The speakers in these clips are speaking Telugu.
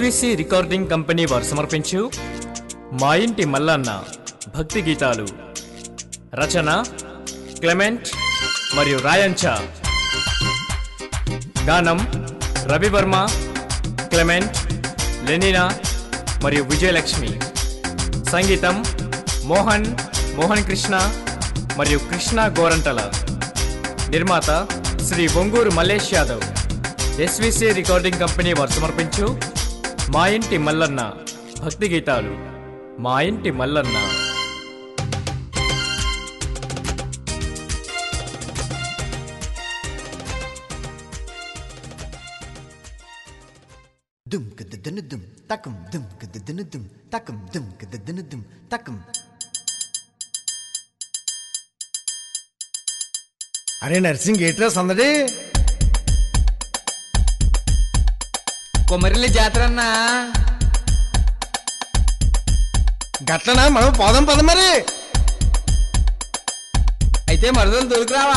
ఎస్విసి రికార్డింగ్ కంపెనీ వారు సమర్పించు మా ఇంటి మల్లన్న భక్తి గీతాలు రచన క్లెమెంట్ మరియు రాయంచా గానం రవివర్మ క్లెమెంట్ లెనినా మరియు విజయలక్ష్మి సంగీతం మోహన్ మోహన్ కృష్ణ మరియు కృష్ణ గోరంటల నిర్మాత శ్రీ బొంగూరు మల్లేష్ యాదవ్ ఎస్విసి రికార్డింగ్ కంపెనీ వారు సమర్పించు మా ఇంటి మల్లన్న భక్తి గీతాలు మా ఇంటి మల్లన్న దుమ్ కదదన దుమ్ తకం దుమ్ కదదన దుమ్ తకం దుమ్ కదదన దుమ్ తకం అరే నర్సింగ్ ఏట్రా సందడి కొమరిల్లి జాతర అన్నా గట్లనా మనం పోదాం పద మరి అయితే మరదలు దొరికిరావా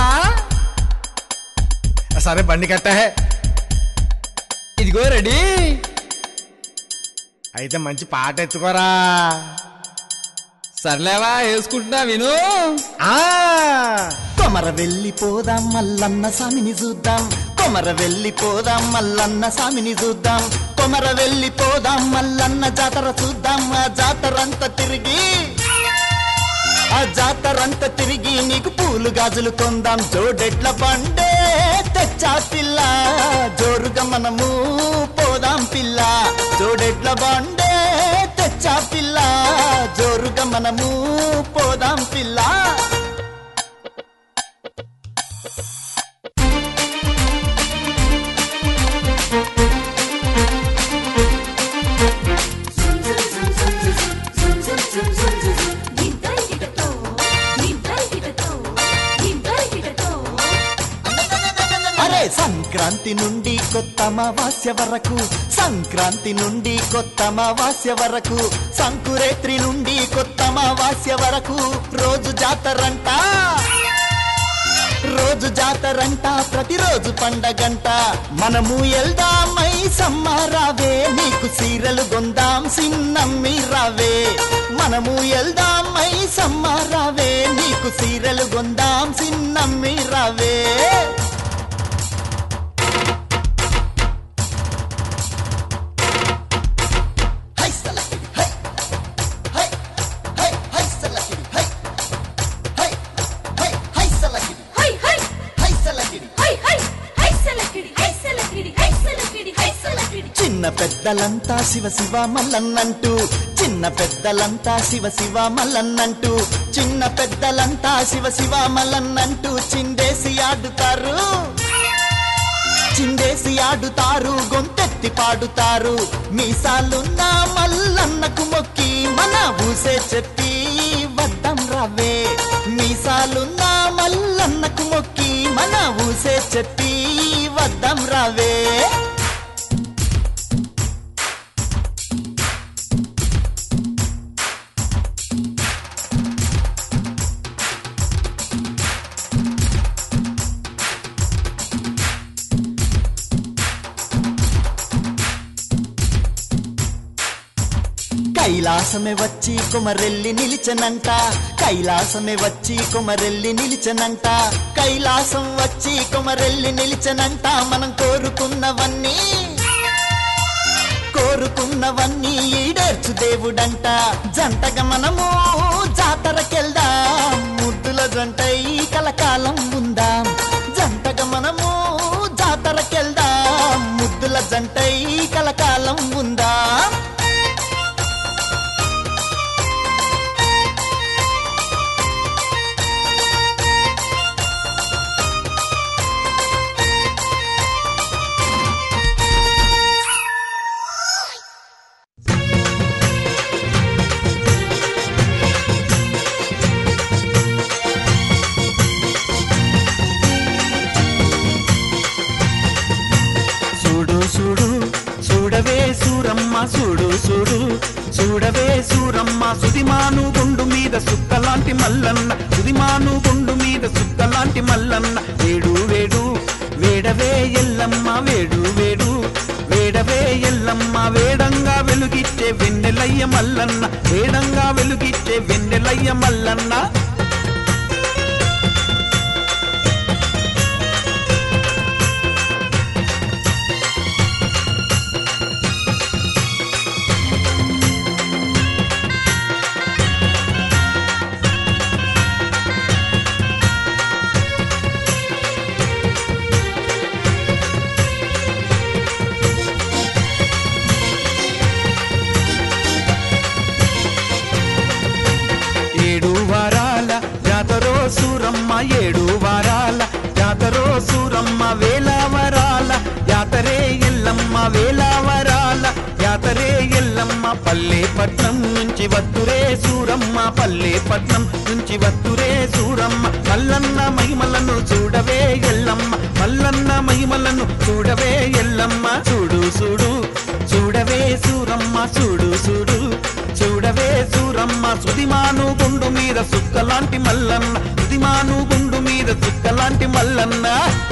సరే బండి కట్టహే ఇదిగో రెడీ అయితే మంచి పాట ఎత్తుకోరా సర్లేవా వేసుకుంటున్నా విను ఆ కొమర వెళ్ళిపోదాం మల్లన్న స్వామిని చూద్దాం కొమర వెళ్ళిపోదాం మల్లన్న స్వామిని చూద్దాం కొమర వెళ్ళిపోదాం మల్లన్న జాతర చూద్దాం ఆ జాతరంతా తిరిగి ఆ జాతరంతా తిరిగి నీకు పూలు గాజులు కొందాం జోడెడ్ల బండే తెచ్చా పిల్ల జోరుగా మనము పోదాం పిల్ల జోడెడ్ల బండే తెచ్చా పిల్ల జోరుగా మనము పోదాం పిల్ల అరే సంక్రాంతి నుండి కొత్త అమావాస్య వరకు సంక్రాంతి నుండి కొత్త అమావాస్య వరకు సంకురేత్రి నుండి కొత్త అమావాస్య వరకు రోజు జాతరంట రోజు జాతరంట ప్రతిరోజు పండగంట మనము ఎల్దామై సమ్మారావే నీకు సీరలు గొందాం సిన్నమ్మి రావే మనము ఎల్దామై సమ్మారావే నీకు సీరలు గొందాం సిన్నమ్మి రావే హై సలకిడి హై హై హై హై సలకిడి హై హై హై హై సలకిడి హై సలకిడి చిన్న పెద్దలంతా శివ శివ మల్లన్నంటూ చిన్న పెద్దలంతా శివ శివ మల్లన్నంటూ చిన్న పెద్దలంతా శివ శివ మల్లన్నంటూ చిందేసి ఆడుతారు చిందేసి ఆడుతారు గొంతెత్తి పాడుతారు మీసాలున్న మల్లన్నకు మొక్కి మన ఊసే చెప్పి వద్దం రావే మీసాలున్న మల్లన్నకు మొక్కి మన ఊసే చెప్పి వద్దం రావే కైలాసమే వచ్చి కుమరెల్లి నిలిచనంట కైలాసమే వచ్చి కుమరెల్లి నిలిచనంట కైలాసం వచ్చి కుమరెల్లి నిలిచనంట మనం కోరుకున్నవన్నీ కోరుకున్నవన్నీ ఈడేర్చు దేవుడంట జంటగా మనము జాతరకెళ్దాం ముద్దుల జంటై కలకాలం ఉందాం జంటగా మనము జాతరకెళ్దాం ముద్దుల జంటై కలకాలం ఉందాం చూడు చూడు చూడవే సూరమ్మ చూడు చూడు చూడవే సూరమ్మ సుదిమాను గుండు మీద సుక్కలాంటి మల్లన్న సుదిమాను గుండు మీద సుక్కలాంటి మల్లన్న వేడు వేడు వేడవే ఎల్లమ్మ వేడు వేడు వేడవే ఎల్లమ్మ వేడంగా వెలుగిచ్చే వెన్నెలయ్య మల్లన్న వేడంగా వెలుగిచ్చే వెన్నెలయ్య మల్లన్న ఏడు వారాల జాతరో సూరమ్మ ఏడు వారాల జాతరో సూరమ్మ వేల వరాల యాతరే ఎల్లమ్మ వేల వరాల యాతరే ఎల్లమ్మ పల్లె పట్నం నుంచి వత్తురే సూరమ్మ పల్లె పట్నం నుంచి వత్తురే సూరమ్మ మల్లన్న మహిమలను చూడవే ఎల్లమ్మ మల్లన్న మహిమలను చూడవే ఎల్లమ్మ చూడు చూడు చూడవే సూరమ్మ చూడు చూడు చూడవే సూరమ్మ సుదిమాను గుండు మీద సుక్కలాంటి మల్లన్న సుదిమాను గుండు మీద సుక్కలాంటి మల్లన్న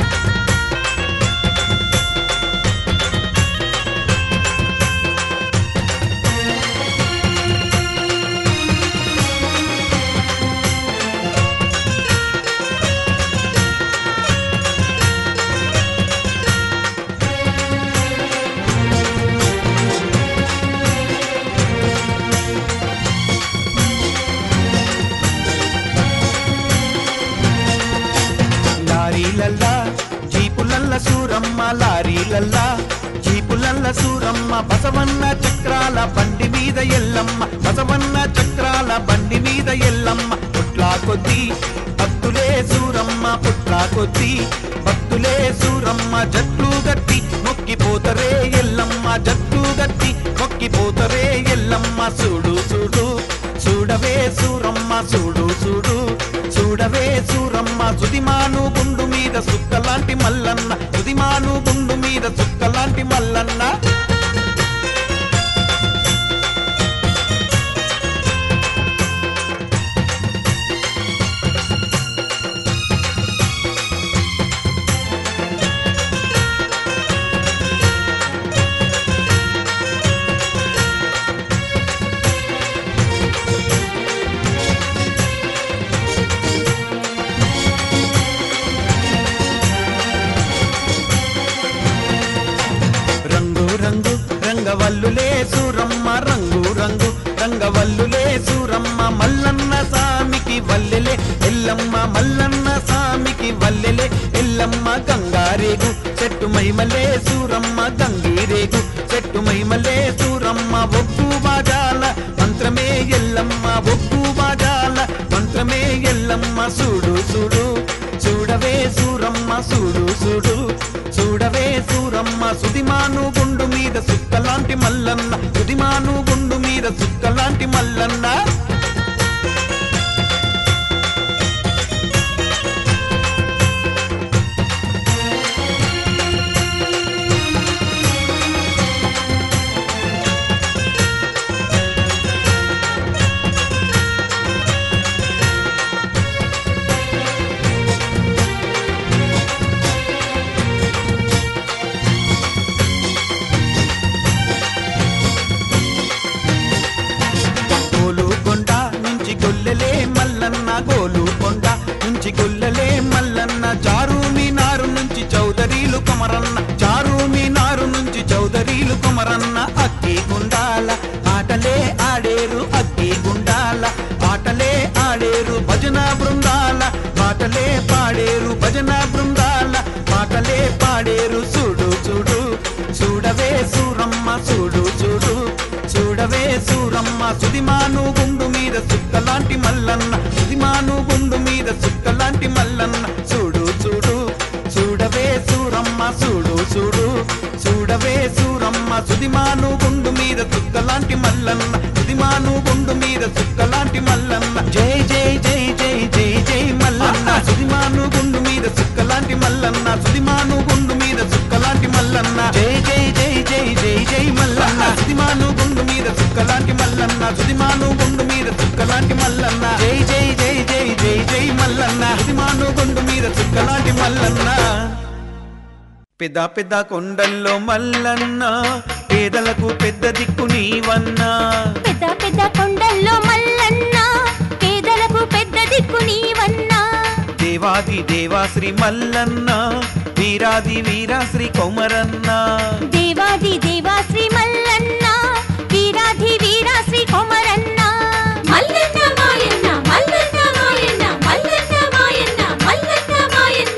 లారీలల్లా జీపులల్ల సూరమ్మ లారీలల్లా జీపులల్ల సూరమ్మ బసవన్న చక్రాల బండి మీద ఎల్లమ్మ బసవన్న చక్రాల బండి మీద ఎల్లమ్మ పుట్లా కొద్ది భక్తులే సూరమ్మ పుట్లా కొద్ది భక్తులే సూరమ్మ జట్లు గట్టి మొక్కిపోతరే ఎల్లమ్మ జట్లు గట్టి మొక్కిపోతరే ఎల్లమ్మ చూడు చూడు చూడవే సూరమ్మ చూడు చూడు చూడవే సూరమ్మ సుదిమాను గుండు మీద సుక్కలాంటి మల్లన్న సుదిమాను గుండు మీద సుక్కలాంటి మల్లన్న రంగు రంగు రంగవల్లులే సూరమ్మ రంగు రంగు రంగవల్లులే సూరమ్మ మల్లన్న సామికి వల్లెలే ఎల్లమ్మ మల్లన్న సామికి వల్లెలే ఎల్లమ్మ గంగారేగు చెట్టు మహిమలే సూరమ్మ గంగీరేగు చెట్టు మహిమలే సూరమ్మ ఒగ్గు బాజాల మంత్రమే ఎల్లమ్మ ఒగ్గు బాజాల మంత్రమే ఎల్లమ్మ చూడు చూడు చూడవే సూరమ్మ చూడు చూడు చూడవే సూరమ్మ సుదిమాను గుండు మీద సుక్కలాంటి మల్లన్న సుదిమాను గుండు మీద సుక్కలాంటి మల్లన్న గోలుకొండ నుంచి గొల్లెలే మల్లన్న గోలుకొండ నుంచి గొల్లెలే మల్లన్న చారు మీనారు నుంచి చౌదరీలు కొమరన్న చారు మీనారు నుంచి చౌదరీలు కొమరన్న అక్కి గుండాల ఆటలే ఆడేరు అక్కి గుండాల ఆటలే ఆడేరు భజన బృందాల పాటలే పాడేరు భజన బృందాల పాటలే పాడేరు చూడు చూడు చూడవే సూరమ్మ చూడు చూడు చూడవే సూరమ్మ సుదిమాను గుండు మీద సుక్కలాంటి మల్లన్న సుదిమాను గుండు మీద సుక్కలాంటి మల్లన్న చూడు చూడు చూడవే సూరమ్మ చూడు చూడు చూడవే సూరమ్మ సుదిమాను గుండు మీద సుక్కలాంటి మల్లన్న సుదిమాను గుండు మీద సుక్కలాంటి మల్లన్న జై జై జై జై జై జై మల్లన్న సుదిమాను గుండు మీద సుక్కలాంటి మల్లన్న సుదిమాను గుండు మీద సుక్కలాంటి మల్లన్న జై జై జై జై జై జై మల్లన్న సుదిమాను గుండు మీద సుక్కలాంటి మల్లన్న సుదిమాను గుండు మీద సుక్కలాంటి మల్లన్న జై జై జై జై జై జై మల్లన్న సుదిమాను గుండు మీద సుక్కలాంటి మల్లన్న పెద్ద పెద్ద కొండల్లో మల్లన్న పేదలకు పెద్ద దిక్కు నీవన్నా పెద్ద పెద్ద కొండల్లో మల్లన్న పేదలకు పెద్ద దిక్కు నీవన్నా దేవాది దేవాశ్రీ మల్లన్న వీరాది వీరాశ్రీ కొమరన్న దేవాది దేవా శ్రీ మల్లన్న వీరాధి వీరా శ్రీ కొమరన్న మల్లన్న మాయన్న మల్లన్న మాయన్న మల్లన్న మాయన్న మల్లన్న మాయన్న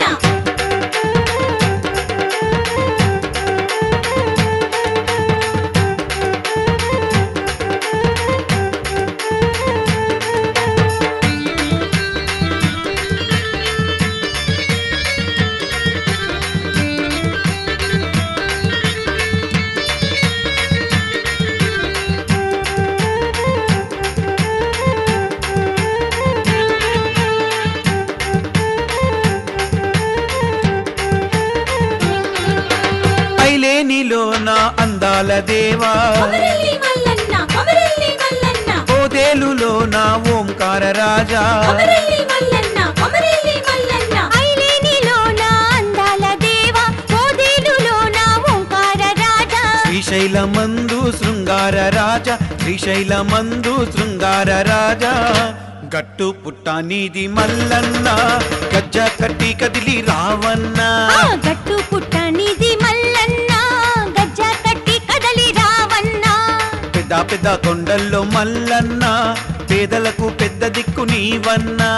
ఐలేనిలో నా అందాల దేవా కొమరల్లి మల్లన్న కొమరల్లి మల్లన్న ఓదేలులో నా ఓంకార రాజా కొమరల్లి మల్లన్న కొమరల్లి మల్లన్న ఐలేనిలోన అందాల దేవా కోదేలులోన ఓంకార రాజా శ్రీశైలమందు శృంగార రాజా శ్రీశైలమందు శృంగార రాజా గట్టు పుట్ట నీది మల్లన్న గజ్జ కట్టి కదిలి రావన్నా ఆ గట్టు పుట్ట నిధి మల్లన్న గజ్జ కట్టి కదలి రావన్న పెద్ద పెద్ద కొండల్లో మల్లన్న పేదలకు పెద్ద దిక్కు నీవన్నా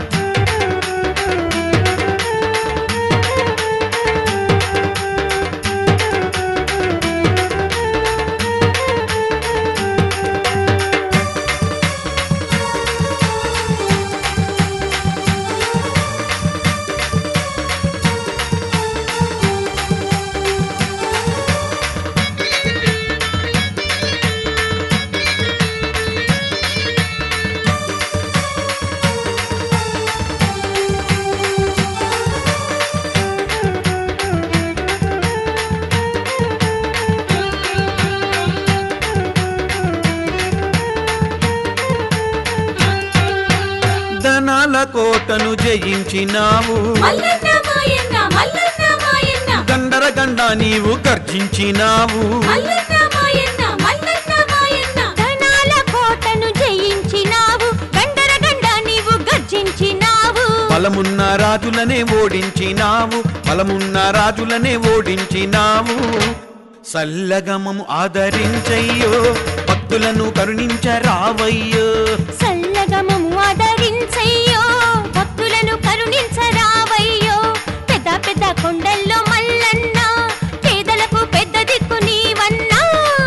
ధనాల కోటను జయించినావు మల్లన్న మాయన్న మల్లన్న మాయన్న గండర గండ నీవు గర్జించినావు మల్లన్న మాయన్న మల్లన్న మాయన్న ధనాల కోటను జయించినావు గండర గండ నీవు గర్జించినావు బలమున్న రాజులనే ఓడించినావు బలమున్న రాజులనే ఓడించినావు సల్లగమము ఆదరించయ్యో భక్తులను కరుణించరావయ్యో సల్లగమము ఆదరించయ్యో భక్తులను కరుణించరావయ్యో పెద్ద పెద్ద కొండల్లో మల్లన్న పేదలకు పెద్ద దిక్కు నీవన్నా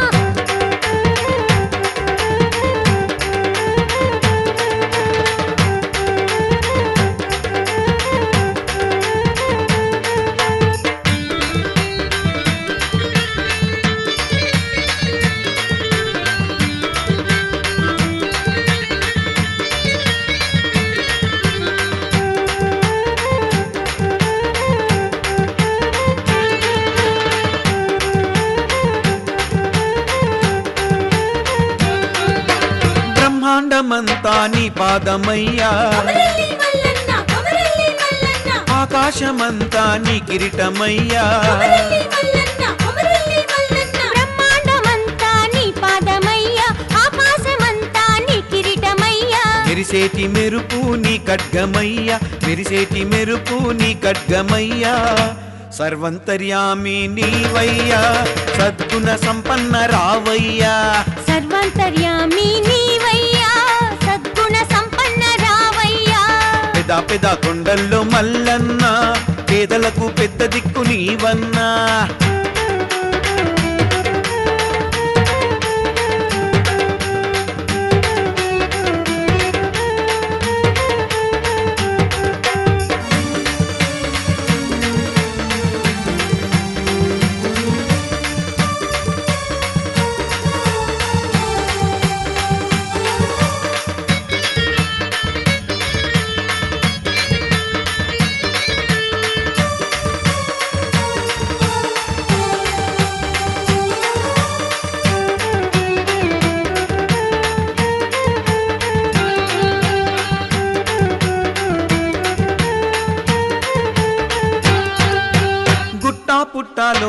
బ్రహ్మాండమంతా నీ పాదమయ్యా కొమరల్లి మల్లన్న కొమరల్లి మల్లన్న ఆకాశమంతా నీ కిరీటమయ్యా కొమరల్లి మల్లన్న కొమరల్లి మల్లన్న బ్రహ్మాండమంతా నీ పాదమయ్యా ఆకాశమంతా నీ కిరీటమయ్యా మెరిసేటి మెరుపు నీ ఖడ్గమయ్యా మెరిసేటి మెరుపు నీ ఖడ్గమయ్యా సర్వంతర్యామి నీవయ్యా సద్గుణ సంపన్న రావయ్యా సర్వాంతర్యామి నీవయ్యా సద్గుణ సంపన్న రావయ్యా పెద పెద కొండల్లో మల్లన్న పేదలకు పెద్ద దిక్కు నీవన్నా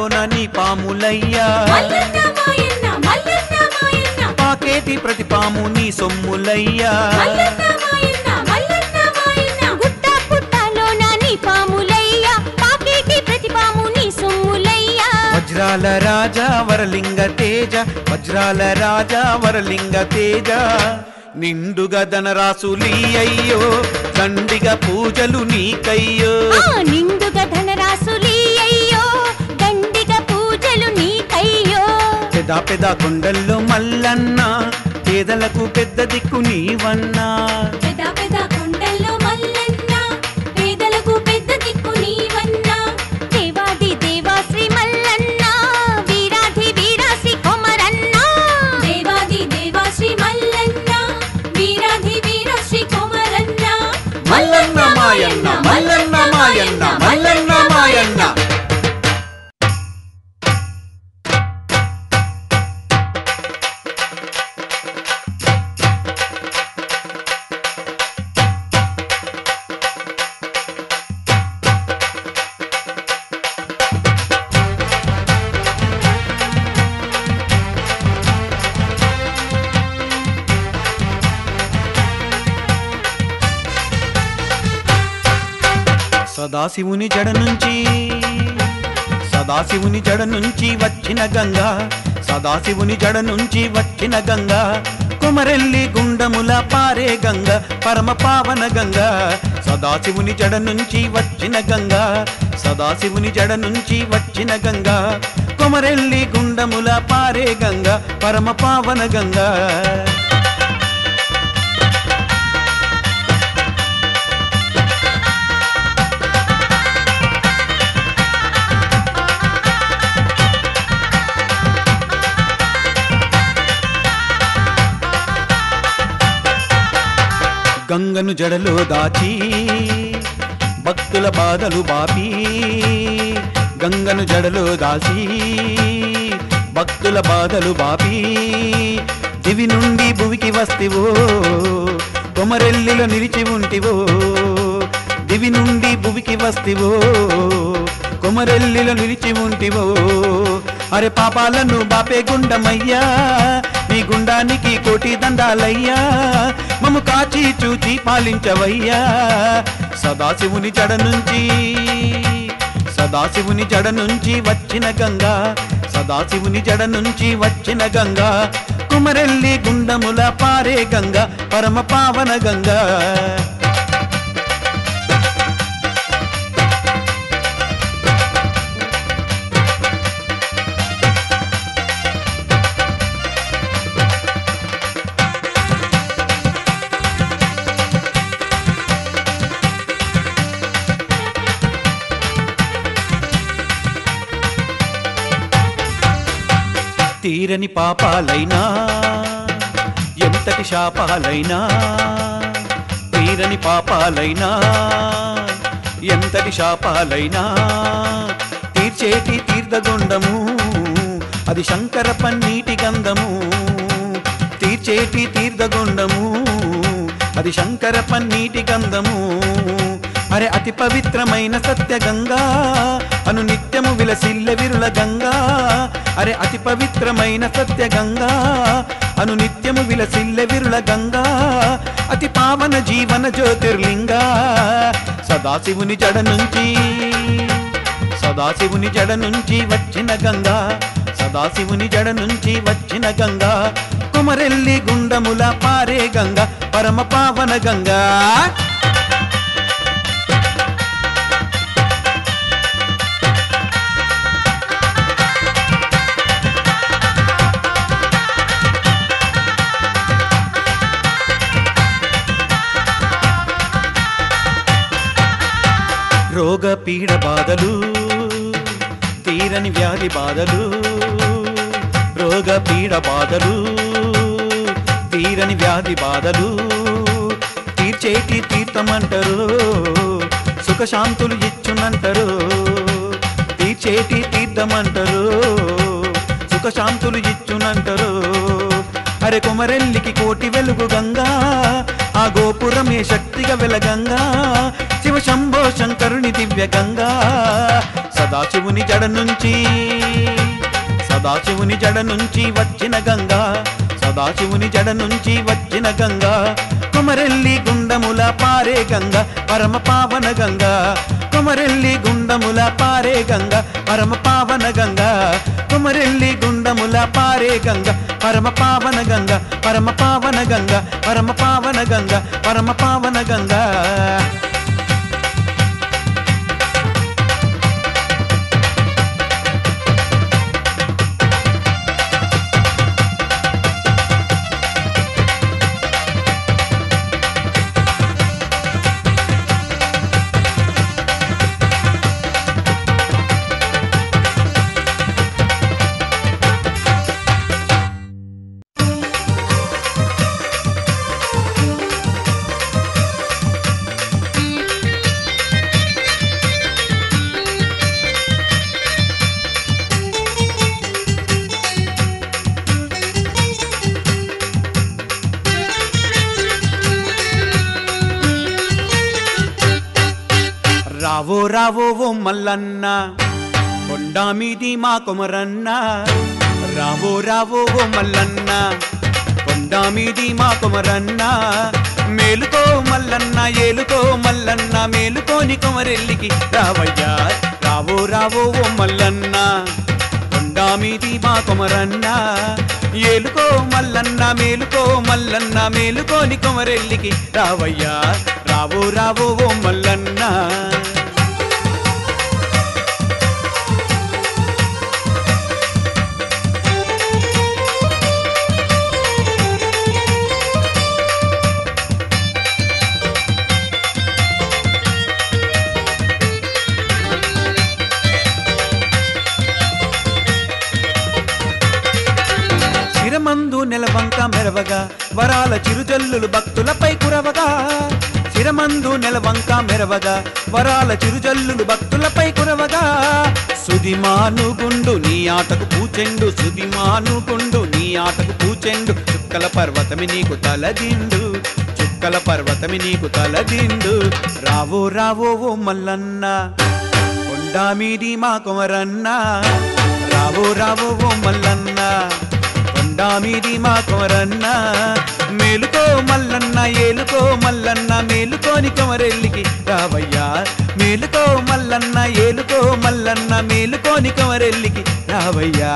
పుట్టలోన నీ పాములయ్యా మల్లన్న మాయన్న మల్లన్న మాయన్న పాకేటి ప్రతి పాము నీ సొమ్ములయ్యా మల్లన్న మాయన్న మల్లన్న మాయన్న గుట్ట పుట్టలో నాని పాములయ్య పాకేటి ప్రతి పాము నీ సొమ్ములయ్య వజ్రాల రాజా వరలింగ తేజ వజ్రాల రాజా వరలింగ తేజ నిండుగా ధనరాసులి అయ్యో దండిగా పూజలు నీకయ్యో ఆ నిండుగా ధనరాసులి అయ్యో దండిగా పూజలు నీకయ్యో పెద పెద కొండల్లో మల్లన్న పేదలకు పెద్ద దిక్కు నీవన్నా పెద పెద కొండల్లో మల్లన్న పేదలకు పెద్ద దిక్కు నీవన్నా దేవాది దేవా శ్రీ మల్లన్న వీరాధి వీరా శ్రీ కొమరన్న దేవాది దేవా శ్రీ మల్లన్న వీరాధి వీరా శ్రీ కొమరన్న మల్లన్న మాయన్న మల్లన్న మాయన్న మల్లన్న మాయన్న సదాశివుని జడ నుంచి సదాశివుని జడ నుంచి వచ్చిన గంగా సదాశివుని జడ నుంచి వచ్చిన గంగా కుమరెల్లి గుండముల పారే గంగ పరమ పావన గంగ సదాశివుని జడ నుంచి వచ్చిన గంగ సదాశివుని జడ నుంచి వచ్చిన గంగ కుమరెల్లి గుండముల పారే గంగ పరమ పావన గంగ గంగను జడలో దాచి భక్తుల బాధలు బాపి గంగను జడలో దాచి భక్తుల బాధలు బాపి దివి నుండి భువికి వస్తివో కొమరెల్లిలో నిలిచి ఉంటివో దివి నుండి భువికి వస్తివో కొమరెల్లిలో నిలిచి ఉంటివో అరే పాపాలను బాపే గుండమయ్యా నీ గుండానికి కోటి దండాలయ్యా మము కాచి చూచి పాలించవయ్యా సదాశివుని జడ నుంచి సదాశివుని జడ నుంచి వచ్చిన గంగా సదాశివుని జడ నుంచి వచ్చిన గంగా కుమరెల్లి గుండముల పారే గంగ పరమ పావన గంగా తీరని పాపాలైనా ఎంతటి శాపాలైనా తీరని పాపాలైనా ఎంతటి శాపాలైనా తీర్చేటి తీర్థగుండము అది శంకర పన్నీటి గంధము తీర్చేటి తీర్థగుండము అది శంకర పన్నీటి గంధము అరే అతి పవిత్రమైన సత్య గంగా అను నిత్యము విలసిల్ల విరుల గంగా అరే అతి పవిత్రమైన సత్య గంగా అను నిత్యము విలసిల్ల విరుల గంగా అతి పావన జీవన జ్యోతిర్లింగా సదాశివుని జడ నుంచి సదాశివుని జడ నుంచి వచ్చిన గంగా సదాశివుని జడ నుంచి వచ్చిన గంగా కుమరెల్లి గుండముల పారే గంగా పరమ పావన గంగా రోగ పీడ బాధలు తీరని వ్యాధి బాధలు రోగ పీడ బాధలు తీరని వ్యాధి బాధలు తీర్చేటి తీర్థమంటారు సుఖశాంతులు ఇచ్చునంటారు తీర్చేటి తీర్థమంటారు సుఖశాంతులు ఇచ్చునంటారు అరే కుమరెల్లికి కోటి వెలుగు గంగా ఆ గోపురమే శక్తిగా వెలగంగా శివ శంభో శంకరుని దివ్య గంగా సదాశివుని జడ నుంచి సదాశివుని జడ నుంచి వచ్చిన గంగా సదాశివుని జడ నుంచి వచ్చిన గంగా కొమరెల్లి గుండముల పారే గంగ పరమ పావన గంగా కొమరెల్లి గుండముల పారే గంగ పరమ పావన గంగా కొమరెల్లి గుండముల పారే గంగ పరమ పావన గంగ పరమ పావన గంగ పరమ పావన గంగ పరమ పావన గంగా రావో రావో ఓ మల్లన్న కొండా మీది మా కుమరన్న రావో రావో ఓ మల్లన్న కొండా మీది మా కుమరన్న మేలుకో మల్లన్న ఏలుకో మల్లన్న మేలుకోని కుమరెల్లికి రావయ్యా రావో రావో ఓ మల్లన్న కొండా మీది మా కుమరన్న ఏలుకో మల్లన్న మేలుకో మల్లన్న మేలుకోని కుమరెల్లికి రావయ్యా రావో రావో ఓ మల్లన్న శిరమందు నెలవంక మెరవగా వరాల చిరుజల్లులు భక్తులపై కురవగా శిరమందు నెలవంక మెరవగా వరాల చిరుజల్లులు భక్తులపై కురవగా సుదిమాను గుండు నీ ఆటకు పూచెండు సుదిమాను గుండు నీ ఆటకు పూచెండు చుక్కల పర్వతమి నీకు తలదిండు చుక్కల పర్వతమి నీకు తలదిండు రావో రావో ఓ మల్లన్న కొండా మీది మా కుమరన్న రావో రావో ఓ మల్లన్న కొండా మీది మా కుమరన్న మేలుకో మల్లన్న ఏలుకో మల్లన్న మేలుకోని కుమరెల్లికి రావయ్యా మేలుకో మల్లన్న ఏలుకో మల్లన్న మేలుకోని కుమరెల్లికి రావయ్యా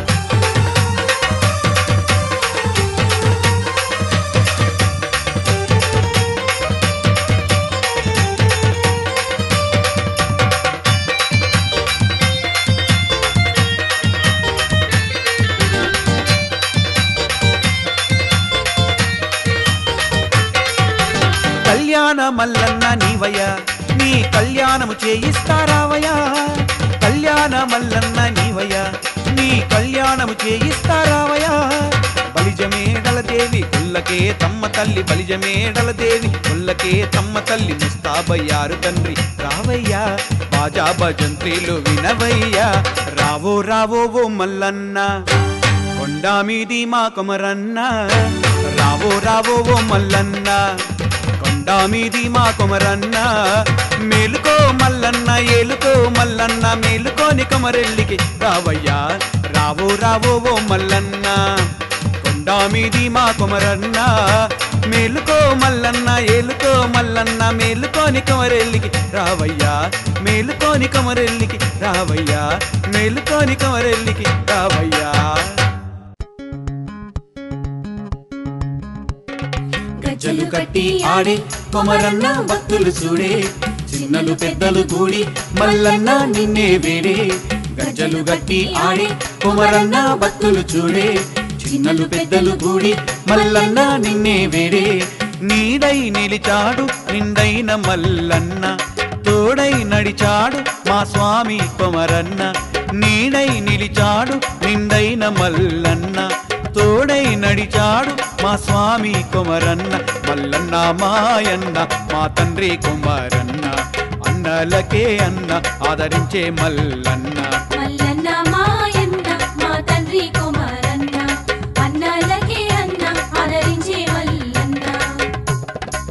కళ్యాణ మల్లన్న నీవయ్య నీ కళ్యాణము చేయిస్తారావయ్యా కళ్యాణ మల్లన్న నీవయ్య నీ కళ్యాణము చేయిస్తారావయ్యా బలిజమేడల దేవి కుల్లకే తమ్మ తల్లి బలిజమేడల దేవి కుల్లకే తమ్మ తల్లి ముస్తాబయ్యారు తండ్రి రావయ్యా బాజా భజంత్రీలు వినవయ్యా రావో రావో ఓ మల్లన్న కొండా మీది మా కుమరన్న రావో రావో ఓ మల్లన్న కొండా మీది మా కుమరన్న మేలుకో మల్లన్న ఏలుకో మల్లన్న మేలుకోని కుమరెల్లికి రావయ్యా రావో రావో ఓ మల్లన్న కొండా మీది మా కుమరన్న మేలుకో మల్లన్న ఏలుకో మల్లన్న మేలుకోని కుమరెల్లికి రావయ్యా మేలుకోని కుమరెల్లికి రావయ్యా మేలుకోని కుమరెల్లికి రావయ్యా గజ్జలు కట్టి ఆడే కొమరన్న భక్తులు చూడే చిన్నలు పెద్దలు కూడి మల్లన్న నిన్నే వేడే గజ్జలు గట్టి ఆడే కొమరన్న భక్తులు చూడే చిన్నలు పెద్దలు కూడి మల్లన్న నిన్నే వేడే నీడై నిలిచాడు నిండైన మల్లన్న తోడై నడిచాడు మా స్వామి కొమరన్న నీడై నిలిచాడు నిండైన మల్లన్న తోడై నడిచాడు మా స్వామి కొమరన్న మల్లన్న మాయన్న మా తండ్రి కుమరన్న అన్నలకే అన్న ఆదరించే మల్లన్న మల్లన్న మాయన్న మా తండ్రి కుమారన్న అన్నలకే అన్న ఆదరించే మల్లన్న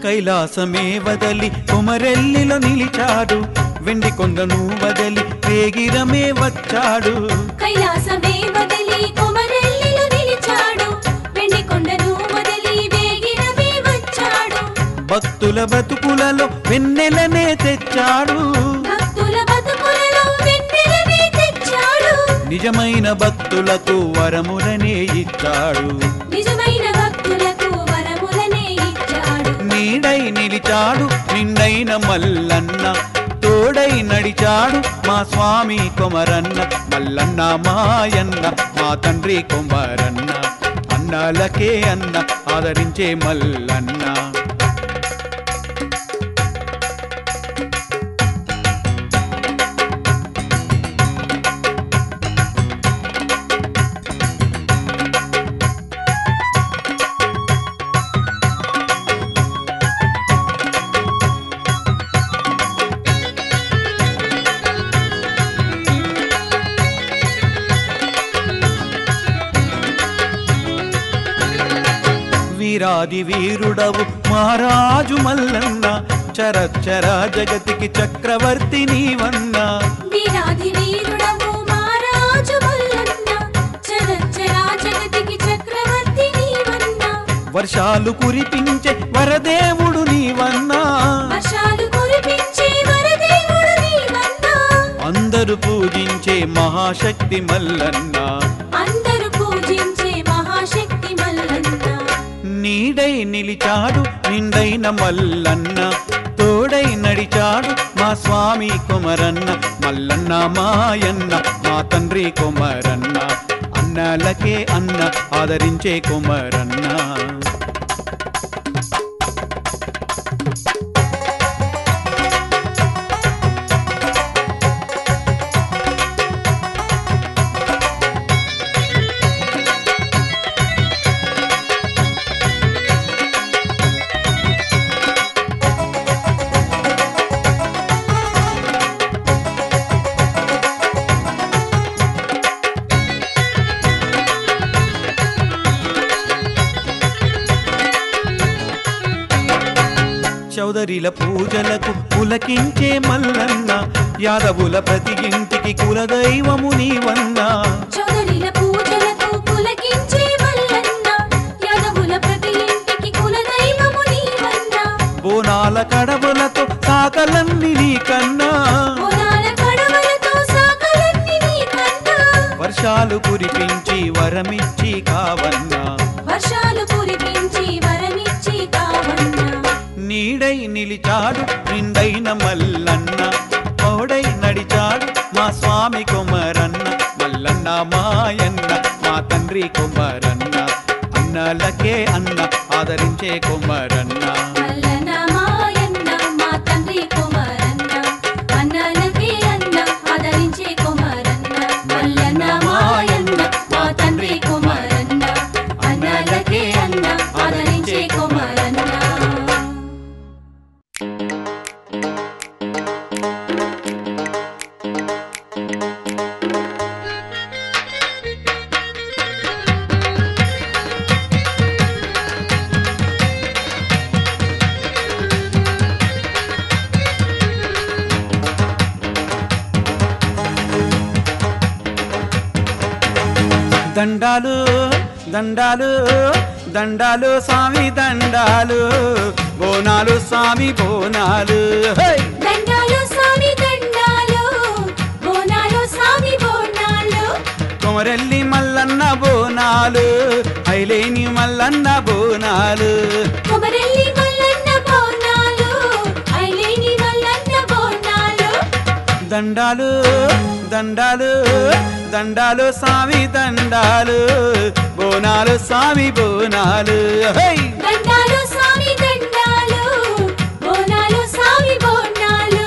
కైలాసమే వదలి కొమరెల్లిలో నిలిచాడు వెండి కొండను వదలి వేగిరమే వచ్చాడు కైలాసమే వదిలి కొమరెల్లిలో నిలిచాడు వెండి కొండను వదిలి వేగిరమే వచ్చాడు భక్తుల బతుకులలో వెన్నెలనే తెచ్చాడు భక్తుల బతుకులలో వెన్నెలనే తెచ్చాడు నిజమైన భక్తులకు వరములనే ఇచ్చాడు నిజమైన భక్తులకు వరములనే ఇచ్చాడు నీడై నిలిచాడు నిండైన మల్లన్న తోడై నడిచాడు మా స్వామి కొమరన్న మల్లన్న మాయన్న మా తండ్రి కొమరన్న అన్నాలకే అన్న ఆదరించే మల్లన్న వీరాది వీరుడవు మహారాజు మల్లన్న చరచర జగతికి చక్రవర్తి నీవన్నా వీరాధి వీరుడవు మహారాజు మల్లన్న చరచరా జగతికి చక్రవర్తి నీవన్నా వర్షాలు కురిపించే వరదేవుడు నీవన్నా వర్షాలు కురిపించే వరదేవుడు నీవన్నా అందరూ పూజించే మహాశక్తి మల్లన్న అందరూ పూజించే మహాశక్తి మల్లన్న నీడై నిలిచాడు నిండైన మల్లన్న తోడై నడిచాడు మా స్వామి కొమరన్న మల్లన్న మాయన్న మా తండ్రి కొమరన్న అన్నలకే అన్న ఆదరించే కొమరన్న చౌదరిల పూజలకు పులకించే మల్లన్న యాదవుల ప్రతి ఇంటికి కులదైవము నీవన్నా చౌదరిల పూజలకు పులకించే మల్లన్న యాదవుల ప్రతి ఇంటికి కులదైవము నీవన్నా బోనాల కడవలతో సాకలన్ని నీకన్నా పొలాల కడవలతో సాకలన్నీ నీకన్నా వర్షాలు కురిపించి వరమిచ్చి కావన్నా వర్షాలు కురిపించి వరమిచ్చి కావన్నా నీడై నిలిచాడు నిండైన మల్లన్న పౌడై నడిచాడు మా స్వామి కొమరన్న మల్లన్న మాయన్న మా తండ్రి కొమరన్న అన్నలకే అన్న ఆదరించే కొమరన్న మల్లన్న మాయన్న మా తండ్రి కుమారన్న అన్నలకే అన్న ఆదరించే కుమారన్న మల్లన్న మాయన్న మా తండ్రి కుమారన్న అన్నలకే అన్న ఆదరించే కుమారన్న దండాలు దండాలు దండాలు స్వామి దండాలు బోనాలు స్వామి బోనాలు హై! దండాలు స్వామి దండాలు బోనాలు స్వామి బోనాలు కొమరెల్లి మల్లన్న బోనాలు ఐలేని మల్లన్న బోనాలు కొమరెల్లి మల్లన్న బోనాలు ఐలేని మల్లన్న బోనాలు దండాలు దండాలు దండాలు స్వామి దండాలు బోనాలు స్వామి బోనాలు హై! దండాలు స్వామి దండాలు బోనాలు స్వామి బోనాలు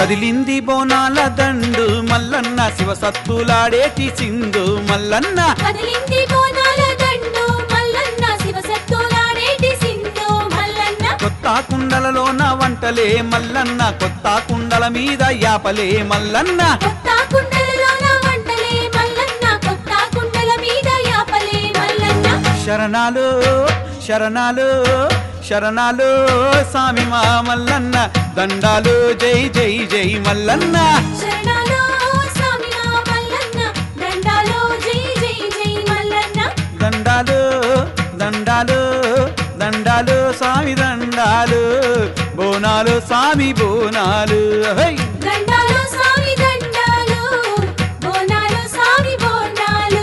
కదిలింది బోనాల దండు మల్లన్న శివ సత్తులాడేటి సింధు మల్లన్న కదిలింది బోనాల దండు మల్లన్న శివ సత్తులాడేటి సింధు మల్లన్న కొత్త కుండలలోన వంటలే మల్లన్న కొత్త కుండల మీద యాపలే మల్లన్న కొత్త కుండలలోన వంటలే మల్లన్న కొత్త కుండల మీద యాపలే మల్లన్న శరణాలు శరణాలు శరణాలు స్వామి మా మల్లన్న దండాలు జై జై జై మల్లన్న శరణాలో స్వామి మా మల్లన్న దండాలో జై జై జై మల్లన్న దండాలు దండాలు దండాలు స్వామి దండాలు బోనాలు స్వామి బోనాలు హై దండాలు స్వామి దండాలు బోనాలు స్వామి బోనాలు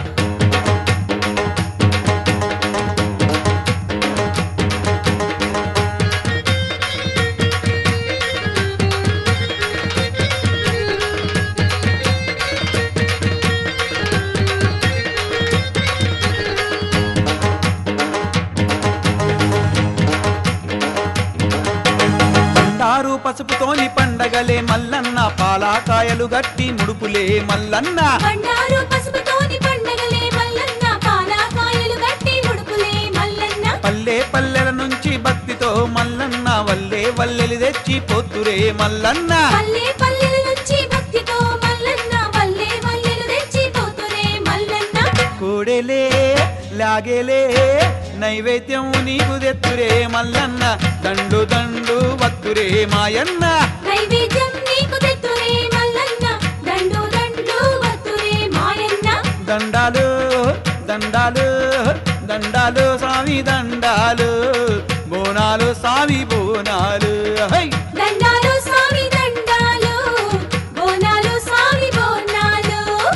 బండారు పసుపుతోని పండగలే మల్లన్న పాలాకాయలు గట్టి ముడుపులే మల్లన్న బండారు పసుపుతోని పండగలే మల్లన్న పాలాకాయలు గట్టి ముడుపులే మల్లన్న పల్లె పల్లెల నుంచి భక్తితో మల్లన్న వల్లే వల్లెలి తెచ్చి పొత్తురే మల్లన్న పల్లె పల్లెల నుంచి భక్తితో మల్లన్న వల్లే వల్లెలు తెచ్చి పోతురే మల్లన్న కోడెలే లాగేలే నైవేద్యం నీకు తెత్తురే మల్లన్న దండు దండు వత్తురే మాయన్న నైవేద్యం నీకు తెత్తురే మల్లన్న దండు దండు వత్తురే మాయన్న దండాలు దండాలు దండాలు స్వామి దండాలు బోనాలు స్వామి బోనాలు హై దండాలు స్వామి దండాలు బోనాలు స్వామి బోనాలు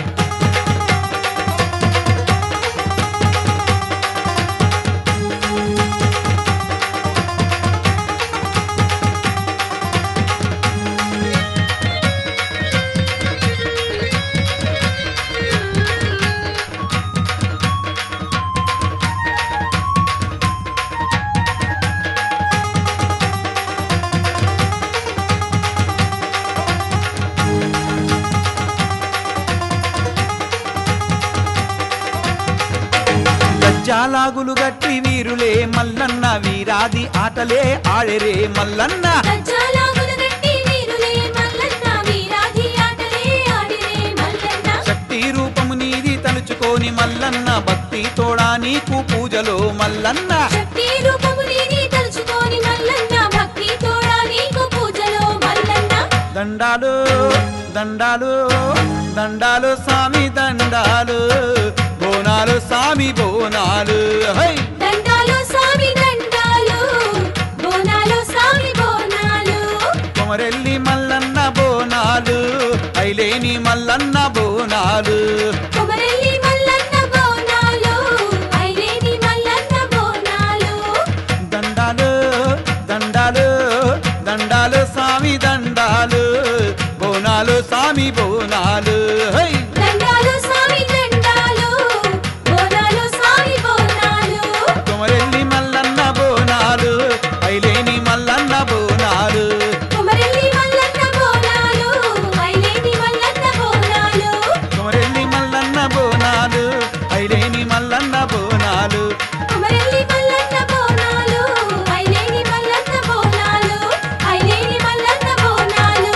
గజ్జాలాగులు గట్టి వీరులే మల్లన్న వీరాది ఆటలే ఆడెరే మల్లన్న గజ్జాలాగులు గట్టి వీరులే మల్లన్న వీరాది ఆటలే ఆడిరే మల్లన్న శక్తి రూపము నీది తలుచుకోని మల్లన్న భక్తి తోడా నీకు పూజలో మల్లన్న శక్తి రూపము నీది తలుచుకోని మల్లన్న భక్తి తోడా నీకు పూజలో మల్లన్న దండాలు దండాలు దండాలు స్వామి దండాలు బోనాలు స్వామి బోనాలు హై దండాలు స్వామి దండాలు బోనాలు స్వామి బోనాలు కొమరెల్లి మల్లన్న బోనాలు ఐలేని మల్లన్న బోనాలు కొమరెల్లి మల్లన్న బోనాలు ఐలేని మల్లన్న బోనాలు దండాలు దండాలు దండాలు స్వామి దండాలు బోనాలు స్వామి బోనాలు హై దండాలు స్వామి దండాలు బోనాలు స్వామి బోనాలు కొమరెల్లి మల్లన్న బోనాలు ఐలేని మల్లన్న బోనాలు కొమరెల్లి మల్లన్న బోనాలు ఐలేని మల్లన్న బోనాలు కొమరెల్లి మల్లన్న బోనాలు ఐలేని మల్లన్న బోనాలు కొమరెల్లి మల్లన్న బోనాలు ఐలేని మల్లన్న బోనాలు ఐలేని మల్లన్న బోనాలు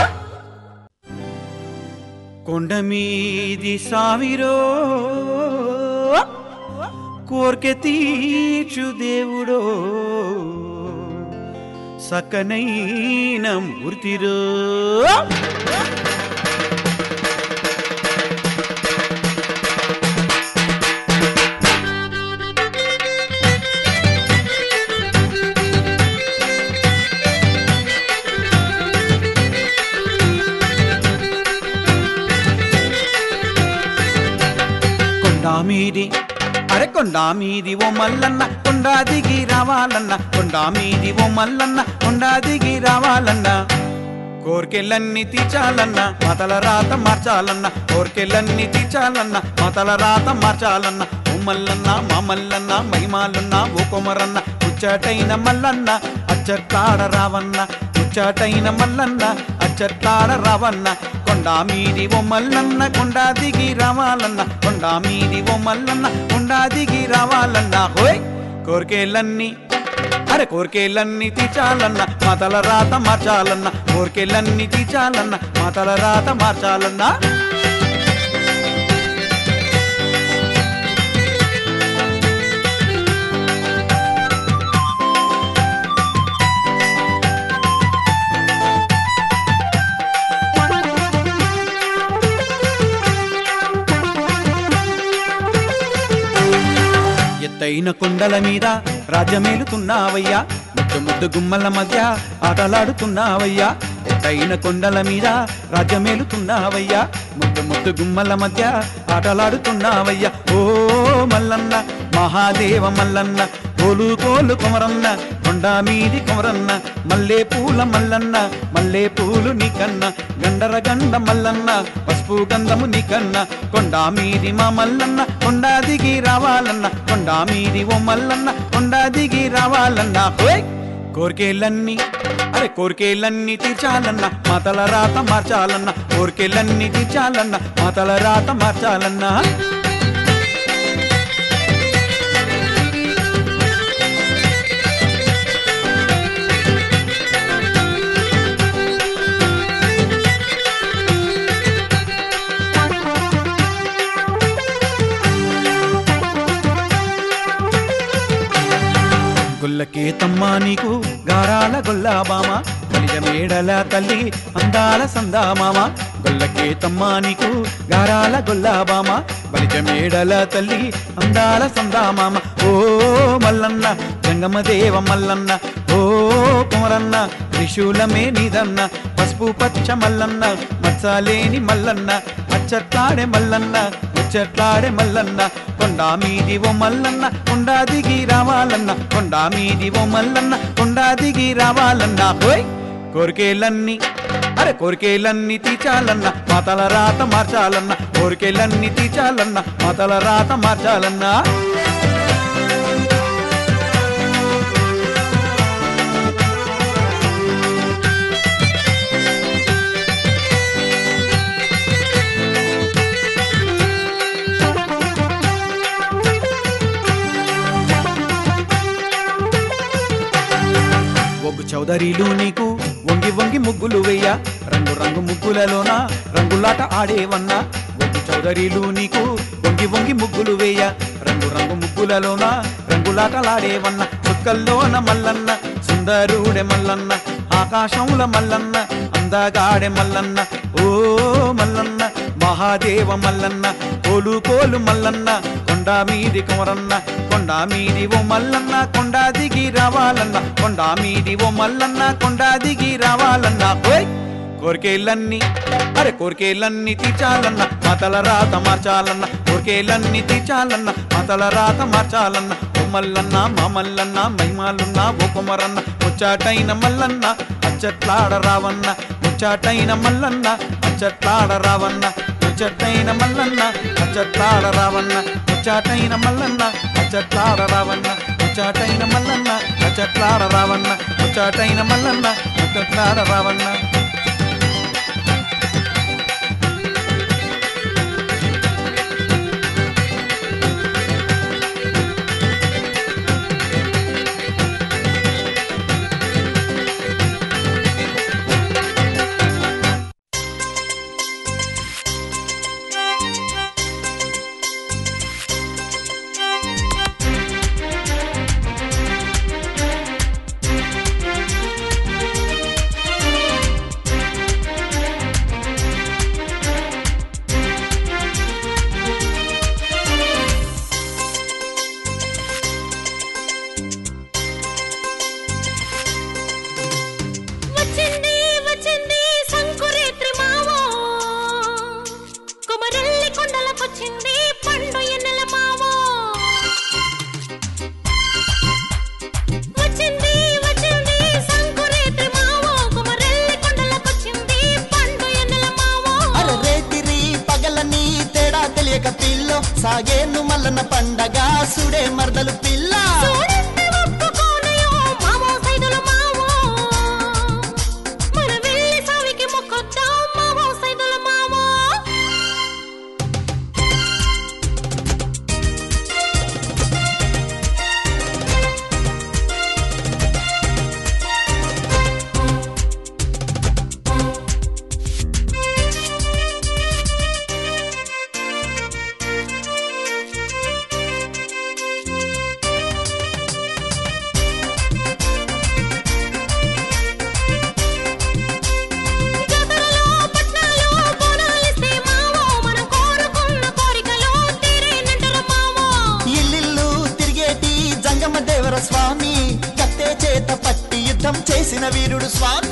కొండ మీది సావిరో కోర్కె తీర్చు దేవుడో సకనైన మూర్తిరో కొండా మీది అరే కొండా మీది ఓ మల్లన్న కొండా దిగి రావాలన్న కొండా మీది ఓ మల్లన్న కొండా దిగి రావాలన్న కోర్కెలన్నీ తీర్చాలన్న మతల రాత మార్చాలన్న కోర్కెలన్నీ తీర్చాలన్న మతల రాత మార్చాలన్న ఓ మల్లన్న మా మల్లన్న మహిమాలన్న ఓ కొమరన్న ముచ్చటైన మల్లన్న అచ్చటాడ రావన్న ముచ్చటైన మల్లన్న అచ్చ ముచ్చట్లాడ రావన్న కొండా మీది ఓ మల్లన్న కొండా దిగి రావాలన్న కొండా మీది ఓ మల్లన్న కొండా దిగి రావాలన్న హోయ్ కోరికేలన్నీ అరే కోరికేలన్నీ తీర్చాలన్న మాతల రాత మార్చాలన్న కోరికేలన్నీ తీర్చాలన్న మాతల రాత మార్చాలన్నా ఎత్తైన కొండల మీద రాజ్యమేలుతున్నావయ్యా ముద్దు ముద్దు గుమ్మల మధ్య ఆటలాడుతున్నావయ్యా ఎత్తైన కొండల మీద రాజ్యమేలుతున్నావయ్యా ముద్దు ముద్దు గుమ్మల మధ్య ఆటలాడుతున్నావయ్యా ఓ మల్లన్న మహాదేవ మల్లన్న కోలు కోలు కొమరన్న కొండా మీది కొమరన్న మల్లె పూల మల్లన్న మల్లె పూలు నీకన్న గండర గండ మల్లన్న పసుపు గంధము నీకన్న కొండా మీది మా మల్లన్న కొండా దిగి రావాలన్న కొండా మీది ఓ మల్లన్న కొండా దిగి రావాలన్న హోయ్ కోరికేలన్నీ అరే కోరికేలన్నీ తీర్చాలన్న మాతల రాత మార్చాలన్న కోరికేలన్నీ తీర్చాలన్న మాతల రాత మార్చాలన్నా గుల్లకే తమ్మా నీకు గారాల గొల్లాబామ కలిజ మేడల తల్లి అందాల సందామామ గొల్లకే తమ్మా నీకు గారాల గొల్లాబామ బలిజ మేడల తల్లి అందాల సందామామ ఓ మల్లన్న జంగమదేవ మల్లన్న ఓ కుమరన్న త్రిశూలమే నీదన్న పసుపు పచ్చ మల్లన్న మచ్చలేని మల్లన్న అచ్చట్లాడే మల్లన్న ముచ్చట్లాడే మల్లన్న కొండా మీది ఓ మల్లన్న కొండా దిగి రావాలన్న కొండా మీది ఓ మల్లన్న కొండా దిగి రావాలన్న హోయ్ కోరికేలన్నీ అరే కోరికేలన్నీ తీర్చాలన్న మాతల రాత మార్చాలన్న కోరికేలన్నీ తీర్చాలన్న మాతల రాత మార్చాలన్నా ఒగ్గు చౌదరీలు నీకు వంగి వంగి ముగ్గులు వెయ్య రంగు రంగు ముగ్గులలోన రంగులాట ఆడేవన్నా ఒగ్గు చౌదరీలు నీకు వంగి వంగి ముగ్గులు వేయ రంగు రంగు ముగ్గులలోన రంగులాటలాడేవన్న చుక్కల్లోన మల్లన్న సుందరుడే మల్లన్న ఆకాశంల మల్లన్న అందగాడే మల్లన్న ఓ మల్లన్న మహాదేవ మల్లన్న కోలు కోలు మల్లన్న కొండా మీది కుమరన్న కొండా మీది ఓ మల్లన్న కొండా దిగి రావాలన్న కొండా మీది ఓ మల్లన్న కొండా దిగి రావాలన్న ఓయ్ కోరికేలన్నీ అరే కోరికేలన్నీ తీర్చాలన్న మాతల రాత మార్చాలన్న కోరికేలన్నీ తీర్చాలన్న మాతల రాత మార్చాలన్న ఓ మల్లన్న మా మల్లన్న మహిమాలున్న ఓ కుమరన్న ముచ్చాటైన మల్లన్న అచ్చట్లాడ రావన్న ముచ్చాటైన మల్లన్న అచ్చట్లాడ రావన్న ముచ్చటైన మల్లన్న అచ్చట్లాడ రావన్న ముచ్చాటైన మల్లన్న అచ్చట్లాడ రావన్న ముచ్చాటైన మల్లన్న అచ్చట్లాడ రావన్న ముచ్చాటైన మల్లన్న అచ్చట్లాడ రావన్న వచ్చింది వచ్చింది సంకురేత్రి మావో కుమరల్లి కొండలకొచ్చింది పండు ఎన్నెల మావో వచ్చింది వచ్చింది సంకురేత్రి మావో కుమరల్లి కొండలకొచ్చింది పండు ఎన్నెల మావో అరే రేతిరి పగలని తేడా తెలియక పిల్లో సాగేను మల్లన పండగ సుడే మరదలు పిల్ల చూడండి ఒప్పుకోనయో మావో సైదుల మావో మన వెళ్ళి సావికి మొక్క స్వామి